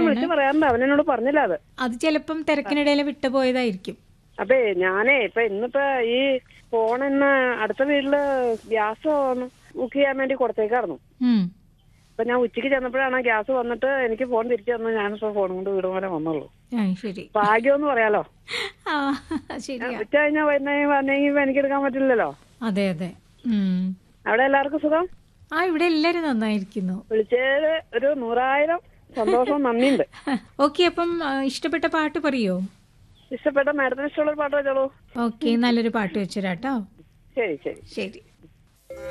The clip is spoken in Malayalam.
വിളിച്ചു പറയാറുണ്ട് അവനെന്നോട് പറഞ്ഞില്ല അത് അത് ചിലപ്പം തിരക്കിനിടയിൽ വിട്ടുപോയതായിരിക്കും അപ്പേ ഞാനേ ഇപ്പൊ ഇന്നിപ്പോ ഈ ഫോണിന്ന് അടുത്ത വീട്ടില് ഗ്യാസ് ബുക്ക് ചെയ്യാൻ വേണ്ടി കൊടുത്തേക്കായിരുന്നു ഉം. അപ്പൊ ഞാൻ ഉച്ചയ്ക്ക് ചെന്നപ്പോഴാണ് ഗ്യാസ് വന്നിട്ട് എനിക്ക് ഫോൺ തിരിച്ചു തന്നു ഞാനിപ്പോ ഫോൺ കൊണ്ട് വീട് വരെ വന്നുള്ളൂ ആ ശരി ഭാഗ്യം എന്ന് പറയാലോ ആ ശരിയാ ഉച്ച കഴിഞ്ഞാൽ വരുന്നെങ്കിൽ വന്നെങ്കിൽ എനിക്ക് എടുക്കാൻ പറ്റില്ലല്ലോ അതെ അതെ ഉം. അവിടെ എല്ലാവർക്കും സുഖം ആ ഇവിടെ എല്ലാരും നന്നായിരിക്കുന്നു വിളിച്ചത് ഒരു നൂറായിരം സന്തോഷം നന്ദിയുണ്ട് ഓക്കെ അപ്പം ആ, ഇഷ്ടപ്പെട്ട പാട്ട് പറയോ ഇഷ്ടപ്പെട്ട മാഡത്തിന് ഇഷ്ടമുള്ള ഒരു പാട്ട് വെച്ചോളൂ ഓക്കെ നല്ലൊരു പാട്ട് വെച്ചുതരാട്ടോ ശരി ശരി ശരി